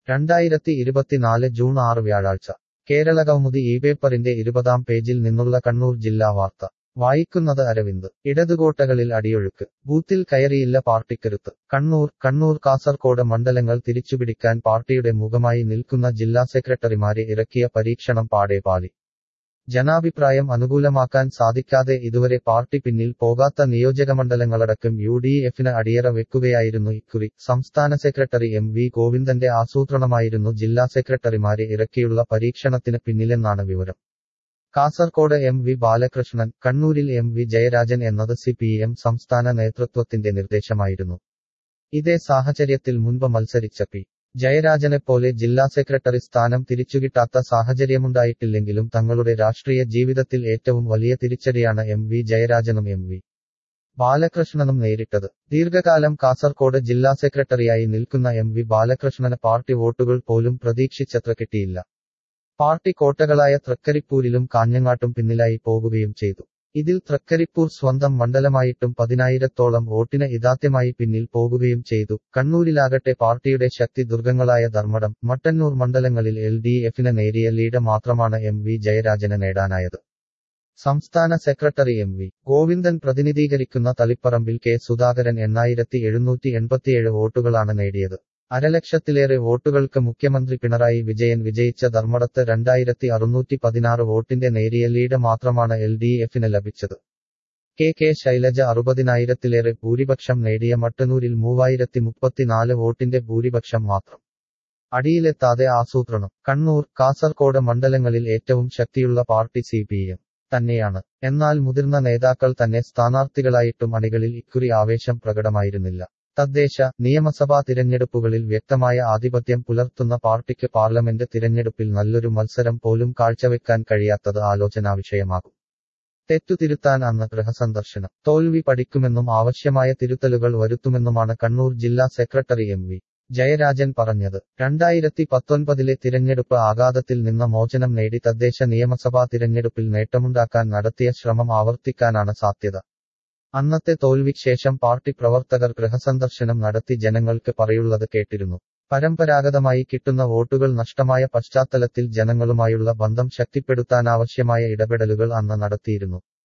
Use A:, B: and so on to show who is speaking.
A: രണ്ടായിരത്തി ഇരുപത്തിനാല് ജൂൺ ആറ് വ്യാഴാഴ്ച കേരളകൗമുദി ഈ പേപ്പറിന്റെ ഇരുപതാം പേജിൽ നിന്നുള്ള കണ്ണൂർ ജില്ലാ വാർത്ത വായിക്കുന്നത് അരവിന്ദ് ഇടതുകോട്ടകളിൽ അടിയൊഴുക്ക് ബൂത്തിൽ കയറിയില്ല പാർട്ടിക്കരുത്ത് കണ്ണൂർ കണ്ണൂർ കാസർകോട് മണ്ഡലങ്ങൾ തിരിച്ചുപിടിക്കാൻ പാർട്ടിയുടെ മുഖമായി നിൽക്കുന്ന ജില്ലാ സെക്രട്ടറിമാരെ ഇറക്കിയ പരീക്ഷണം പാടെ പാളി ജനാഭിപ്രായം അനുകൂലമാക്കാൻ സാധിക്കാതെ ഇതുവരെ പാർട്ടി പിന്നിൽ പോകാത്ത നിയോജകമണ്ഡലങ്ങളടക്കം യു ഡി എഫിന് അടിയറ വെക്കുകയായിരുന്നു ഇക്കുറി സംസ്ഥാന സെക്രട്ടറി എം വി ഗോവിന്ദന്റെ ആസൂത്രണമായിരുന്നു ജില്ലാ സെക്രട്ടറിമാരെ ഇറക്കിയുള്ള പരീക്ഷണത്തിന് പിന്നിലെന്നാണ് വിവരം കാസർകോട് എം വി ബാലകൃഷ്ണൻ കണ്ണൂരിൽ എം വി ജയരാജൻ എന്നത് സി പി എം സംസ്ഥാന നേതൃത്വത്തിന്റെ നിർദ്ദേശമായിരുന്നു ഇതേ സാഹചര്യത്തിൽ മുൻപ് മത്സരിച്ച പി ജയരാജനെപ്പോലെ ജില്ലാ സെക്രട്ടറി സ്ഥാനം തിരിച്ചുകിട്ടാത്ത സാഹചര്യമുണ്ടായിട്ടില്ലെങ്കിലും തങ്ങളുടെ രാഷ്ട്രീയ ജീവിതത്തിൽ ഏറ്റവും വലിയ തിരിച്ചടിയാണ് എം വി ജയരാജനും എം വി ബാലകൃഷ്ണനും നേരിട്ടത് ദീർഘകാലം കാസർകോട് ജില്ലാ സെക്രട്ടറിയായി നിൽക്കുന്ന എം വി ബാലകൃഷ്ണന് പാർട്ടി വോട്ടുകൾ പോലും പ്രതീക്ഷിച്ചത്ര കിട്ടിയില്ല പാർട്ടി കോട്ടകളായ തൃക്കരിപ്പൂരിലും കാഞ്ഞങ്ങാട്ടും പിന്നിലായി പോകുകയും ചെയ്തു ഇതിൽ തൃക്കരിപ്പൂർ സ്വന്തം മണ്ഡലമായിട്ടും പതിനായിരത്തോളം വോട്ടിന് ഇതാദ്യമായി പിന്നിൽ പോകുകയും ചെയ്തു കണ്ണൂരിലാകട്ടെ പാർട്ടിയുടെ ശക്തി ദുർഗങ്ങളായ ധർമ്മടം മട്ടന്നൂർ മണ്ഡലങ്ങളിൽ എൽ ഡി എഫിന് നേരിയ ലീഡ് മാത്രമാണ് എം വി ജയരാജന് നേടാനായത് സംസ്ഥാന സെക്രട്ടറി എം വി ഗോവിന്ദൻ പ്രതിനിധീകരിക്കുന്ന തളിപ്പറമ്പിൽ കെ സുധാകരൻ എണ്ണായിരത്തി എഴുന്നൂറ്റി എൺപത്തിയേഴ് വോട്ടുകളാണ് നേടിയത് അരലക്ഷത്തിലേറെ വോട്ടുകൾക്ക് മുഖ്യമന്ത്രി പിണറായി വിജയൻ വിജയിച്ച ധർമ്മടത്ത് രണ്ടായിരത്തി അറുന്നൂറ്റി പതിനാറ് വോട്ടിന്റെ നേരിയ ലീഡ് മാത്രമാണ് എൽ ഡി എഫിന് ലഭിച്ചത് കെ കെ ശൈലജ അറുപതിനായിരത്തിലേറെ ഭൂരിപക്ഷം നേടിയ മട്ടന്നൂരിൽ മൂവായിരത്തി മുപ്പത്തിനാല് വോട്ടിന്റെ ഭൂരിപക്ഷം മാത്രം അടിയിലെത്താതെ ആസൂത്രണം കണ്ണൂർ കാസർകോട് മണ്ഡലങ്ങളിൽ ഏറ്റവും ശക്തിയുള്ള പാർട്ടി സി പി എം തന്നെയാണ് എന്നാൽ മുതിർന്ന നേതാക്കൾ തന്നെ സ്ഥാനാർത്ഥികളായിട്ടും അണികളിൽ ഇക്കുറി ആവേശം പ്രകടമായിരുന്നില്ല തദ്ദേശ നിയമസഭാ തിരഞ്ഞെടുപ്പുകളിൽ വ്യക്തമായ ആധിപത്യം പുലർത്തുന്ന പാർട്ടിക്ക് പാർലമെന്റ് തിരഞ്ഞെടുപ്പിൽ നല്ലൊരു മത്സരം പോലും കാഴ്ചവെക്കാൻ കഴിയാത്തത് ആലോചനാ വിഷയമാകും തെറ്റുതിരുത്താൻ അന്ന് ഗൃഹസന്ദർശനം തോൽവി പഠിക്കുമെന്നും ആവശ്യമായ തിരുത്തലുകൾ വരുത്തുമെന്നുമാണ് കണ്ണൂർ ജില്ലാ സെക്രട്ടറി എം വി ജയരാജൻ പറഞ്ഞത് രണ്ടായിരത്തി പത്തൊൻപതിലെ തിരഞ്ഞെടുപ്പ് ആഘാതത്തിൽ നിന്ന് മോചനം നേടി തദ്ദേശ നിയമസഭാ തിരഞ്ഞെടുപ്പിൽ നേട്ടമുണ്ടാക്കാൻ നടത്തിയ ശ്രമം ആവർത്തിക്കാനാണ് സാധ്യത അന്നത്തെ തോൽവിക്ക് ശേഷം പാർട്ടി പ്രവർത്തകർ ഗൃഹസന്ദർശനം നടത്തി ജനങ്ങൾക്ക് പറയുള്ളത് കേട്ടിരുന്നു പരമ്പരാഗതമായി കിട്ടുന്ന വോട്ടുകൾ നഷ്ടമായ പശ്ചാത്തലത്തിൽ ജനങ്ങളുമായുള്ള ബന്ധം ശക്തിപ്പെടുത്താനാവശ്യമായ ഇടപെടലുകൾ അന്ന് നടത്തിയിരുന്നു